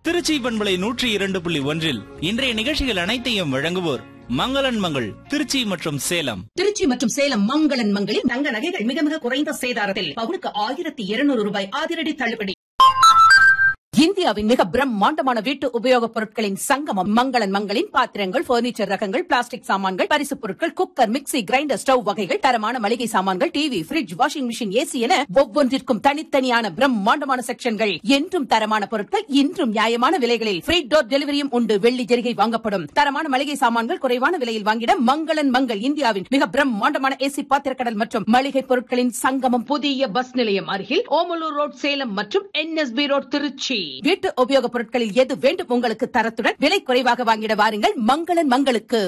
திருச்சி பண்பலை நூற்றி இரண்டு புள்ளி ஒன்றில் இன்றைய நிகழ்ச்சிகள் அனைத்தையும் வழங்குவோர் மங்களன் மங்கள் திருச்சி மற்றும் சேலம் திருச்சி மற்றும் சேலம் மங்களன் மங்களில் தங்க நகைகள் மிக மிக குறைந்த சேதாரத்தில் பவுனுக்கு ஆயிரத்தி இருநூறு ரூபாய் அதிரடி தள்ளுபடி இந்தியாவின் மிக பிரம்மாண்டமான வீட்டு உபயோகப் பொருட்களின் சங்கமம் மங்களன் மங்களின் பாத்திரங்கள் பர்னிச்சர் ரகங்கள் பிளாஸ்டிக் சாமான்கள் பரிசுப் பொருட்கள் குக்கர் மிக்ஸி கிரைண்டர் ஸ்டவ் வகைகள் தரமான மளிகை சாமான்கள் TV fridge washing machine AC என ஒவ்வொன்றிற்கும் தனித்தனியான பிரம்மாண்டமான செக்ஷன்கள் என்றும் தரமான பொருட்கள் இன்றும் நியாயமான விலைகளில் ஃப்ரீ டோர் டெலிவரியும் உண்டு வெள்ளி ஜெரிகை வாங்கப்படும் தரமான மளிகை சாமான்கள் குறைவான விலையில் வாங்கிட மங்களன் மங்கள் இந்தியாவின் மிக பிரம்மாண்டமான ஏசி பாத்திரக்கடல் மற்றும் மளிகை பொருட்களின் சங்கமம் புதிய பஸ் நிலையம் அருகில் ஓமலூர் ரோட் சேலம் மற்றும் என்எஸ்பி ரோட் திருச்சி வீட்டு உபயோகப் பொருட்களில் எது வேண்டும் உங்களுக்கு தரத்துடன் விலை குறைவாக வாங்கிட வாருங்கள் மங்களன் மங்களுக்கு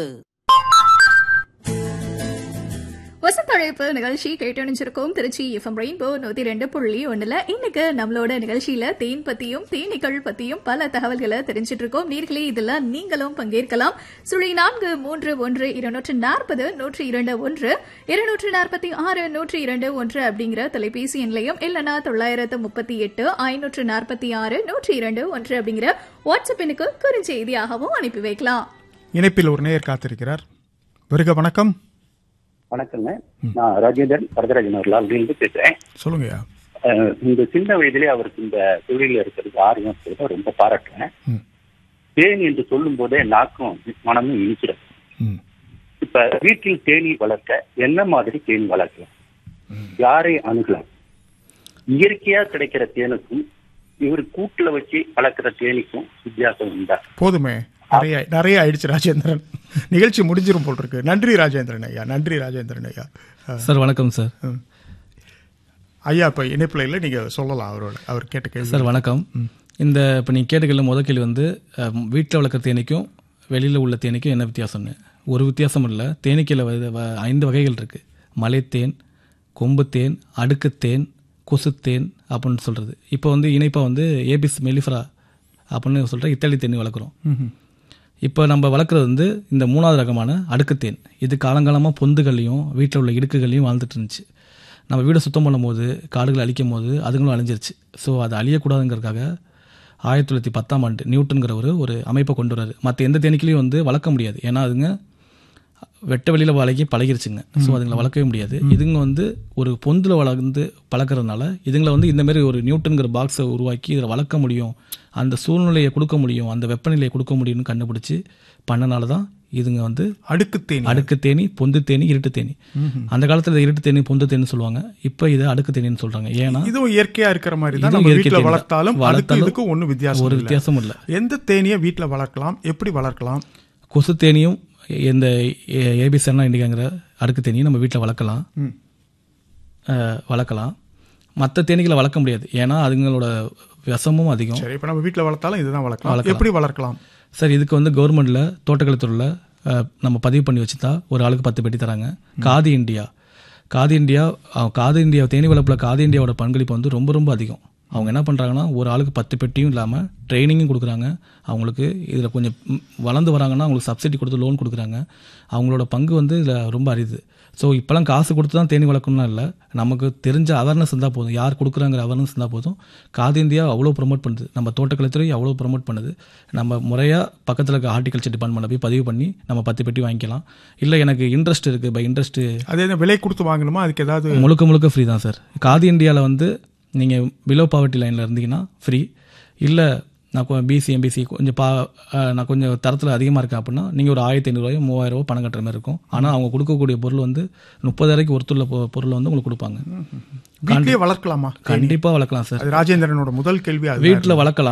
வசந்தழைப்பு நிகழ்ச்சி கேட்டணிச்சிருக்கோம் திருச்சி எஃப்எம் ரெயின்போ நூத்தி ரெண்டு புள்ளி ஒண்ணுல இன்னைக்கு நம்மளோட நிகழ்ச்சியில தேன் பத்தியும் தேனீக்கள் பத்தியும் பல தகவல்களை தெரிஞ்சிட்டு இருக்கோம் நீர்களே இதுல நீங்களும் பங்கேற்கலாம் சுழி நான்கு மூன்று ஒன்று இருநூற்று நாற்பது நூற்றி இரண்டு ஒன்று இருநூற்று நாற்பத்தி ஆறு நூற்றி இரண்டு ஒன்று அப்படிங்கிற தொலைபேசி எண்லையும் இல்லைன்னா தொள்ளாயிரத்து முப்பத்தி எட்டு ஐநூற்று நாற்பத்தி ஆறு நூற்றி இரண்டு ஒன்று அப்படிங்கிற வாட்ஸ்அப் எண்ணுக்கு குறுஞ்செய்தியாகவும் அனுப்பி வைக்கலாம் இணைப்பில் ஒரு நேயர் காத்திருக்கிறார் வருக வணக்கம் வணக்கங்க நான் ராஜேந்திரன் வரதராஜன் அவர்களால் பேசுறேன் சொல்லுங்கய்யா அஹ் இந்த சின்ன வயதிலே அவருக்கு இந்த தொழில இருக்கிறது ஆர்வம் இருக்கிறத ரொம்ப பாராட்டுறேன் ம். தேனி என்று சொல்லும் போதே நாக்கும் மனமும் இனிக்கிறது ம் இப்ப வீட்டில் தேனி வளர்க்க என்ன மாதிரி தேனி வளர்க்கலாம் யாரை அணுகலாம் இயற்கையா கிடைக்கிற தேனுக்கும் இவர் கூட்டுல வச்சு வளர்க்கிற தேனிக்கும் வித்தியாசம் உண்டா போதுமே நிறைய நிறைய ஆயிடுச்சு ராஜேந்திரன் நிகழ்ச்சி முடிஞ்சிரும் போல் இருக்கு நன்றி ராஜேந்திரன் ஐயா நன்றி ராஜேந்திரன் ஐயா அஹ், சார் வணக்கம் சார் ஐயா இப்போ இணைப்பில் இல்லை நீங்கள் சொல்லலாம் அவரோட அவர் கேட்ட கேள்வி சார் வணக்கம் இந்த இப்போ நீங்கள் கேட்ட கேள்வி முத கேள்வி வந்து வீட்டில் வளர்க்குற தேனீக்கும் வெளியில் உள்ள தேனீக்கும் என்ன வித்தியாசம்னு ஒரு வித்தியாசம் இல்லை தேனீக்கையில் வ- வ- ஐந்து வகைகள் இருக்குது மலைத்தேன் கொம்புத்தேன் அடுக்குத்தேன் கொசுத்தேன் அப்படின்னு சொல்கிறது இப்போ வந்து இணைப்பாக வந்து ஏபிஸ் மெலிஃபரா அப்படின்னு சொல்கிற இத்தாலி தேனி வளர்க்குறோம் இப்போ நம்ம வளர்க்குறது வந்து இந்த மூணாவது ரகமான அடுக்குத்தேன் இது காலங்காலமாக பொந்துகள்லையும் வீட்டில் உள்ள இடுக்குகள்லையும் வாழ்ந்துட்டு இருந்துச்சு நம்ம வீடை சுத்தம் பண்ணும்போது காடுகளை அழிக்கும் போது அதுங்களும் அழிஞ்சிருச்சு ஸோ அது அழியக்கூடாதுங்கிறதுக்காக ஆயிரத்தி தொள்ளாயிரத்தி பத்தாம் ஆண்டு நியூட்டன்கிறவர் ஒரு அமைப்பை கொண்டு வராரு மற்ற எந்த தேனீக்களையும் வந்து வளர்க்க முடியாது ஏன்னா அதுங்க வெட்ட வெளியில் வளக்கி பழகிருச்சுங்க ஸோ அதுங்களை வளர்க்கவே முடியாது இதுங்க வந்து ஒரு பொந்தில் வளர்ந்து பழக்கிறதுனால இதுங்களை வந்து இந்த மாதிரி ஒரு நியூட்டன்கிற பாக்ஸை உருவாக்கி இதில் வளர்க்க முடியும் அந்த சூழ்நிலையை கொடுக்க முடியும் அந்த வெப்பநிலையை கொடுக்க முடியும்னு கண்டுபிடிச்சி பண்ணனால தான் இதுங்க வந்து அடுக்கு தேனி அடுக்கு தேனி பொந்து தேனி இருட்டு தேனி அந்த காலத்துல இதை இருட்டு தேனி பொந்து தேனி சொல்லுவாங்க இப்போ இதை அடுக்கு தேனின்னு சொல்றாங்க ஏன்னா இதுவும் இயற்கையா இருக்கிற மாதிரி தான் இதுவும் நம்ம இயற்கை வீட்டில் தேனி தான். வளர்த்தாலும் அதுக்கு வளர்த்தாலும் இதுக்கும் ஒன்றும் வித்தியாசம் ஒரு இல்லை. வித்தியாசம் இல்லை எந்த தேனியை வீட்டில் வளர்க்கலாம் எப்படி வளர்க்கலாம் கொசு தேனியும் இந்த ஏபிசன்னா இண்டிகாங்கிற அடுக்கு தேனியும் நம்ம வீட்டில் வளர்க்கலாம் ம். அஹ், வளர்க்கலாம் மற்ற தேனீகளை வளர்க்க முடியாது ஏன்னா அதுங்களோட விஷமும் அதிகம் சரி இப்போ நம்ம வீட்டில் வளர்த்தாலும் இதுதான் வளர்க்கலாம் வளர்க்கலாம். எப்படி வளர்க்கலாம் சார் இதுக்கு வந்து கவர்மெண்ட்டில் தோட்டக்கலைத்துறையில் அஹ், நம்ம பதிவு பண்ணி வச்சுட்டா ஒரு ஆளுக்கு பத்து பெட்டி தராங்க காதி இந்தியா காதி இந்தியா அஹ், காதி இந்தியா தேனி வளர்ப்பில் காதி இந்தியாவோட பங்களிப்பு வந்து ரொம்ப ரொம்ப அதிகம் அவங்க என்ன பண்ணுறாங்கன்னா ஒரு ஆளுக்கு பத்து பெட்டியும் இல்லாமல் ட்ரைனிங்கும் கொடுக்குறாங்க அவங்களுக்கு இதில் கொஞ்சம் ம், வளர்ந்து வராங்கன்னா அவங்களுக்கு சப்சிடி கொடுத்து லோன் கொடுக்குறாங்க அவங்களோட பங்கு வந்து இதில் ரொம்ப அரிது ஸோ இப்போலாம் காசு கொடுத்து தான் தேனி வளர்க்கணும்னா இல்லை நமக்கு தெரிஞ்ச அவேர்னஸ் இருந்தால் போதும் யார் கொடுக்குறாங்கிற அவேர்னஸ் இருந்தால் போதும் காதி இந்தியா அவ்வளோ ப்ரொமோட் பண்ணுது நம்ம தோட்டக்கலைத்துறை அவ்வளோ ப்ரொமோட் பண்ணுது நம்ம முறையாக பக்கத்தில் இருக்க ஹார்டிகல்ச்சர் டிபார்ட்மெண்ட்டில் போய் பதிவு பண்ணி நம்ம பத்து பெட்டி வாங்கிக்கலாம் இல்லை எனக்கு இன்ட்ரெஸ்ட் இருக்குது பை இன்ட்ரெஸ்ட் அதே தான் விலை கொடுத்து வாங்கணுமா அதுக்கு ஏதாவது முழுக்க முழுக்க ஃப்ரீ தான் சார் காதி இந்தியாவில் வந்து நீங்கள் பிலோ பாவர்ட்டி லைனில் இருந்தீங்கன்னா ஃப்ரீ இல்லை நான் கொஞ்சம் பிசி எம்பிசி கொஞ்சம் பா அஹ், நான் கொஞ்சம் தரத்தில் அதிகமாக இருக்கேன் அப்படின்னா நீங்கள் ஒரு ஆயிரத்தி ஐநூறுரூவாயோ மூவாயிரம் ரூபாய் பணம் கட்டுற மாதிரி இருக்கும் ஆனால் அவங்க கொடுக்கக்கூடிய பொருள் வந்து முப்பதாயிரக்கு ஒருத்துள்ள பொ- பொருள் வந்து உங்களுக்கு கொடுப்பாங்க வீட்லயே வளர்க்கலாமா கண்டிப்பாக வளர்க்கலாம் சார் அது ராஜேந்திரனோட முதல் கேள்வி அது வீட்டில் வளர்க்கலாம்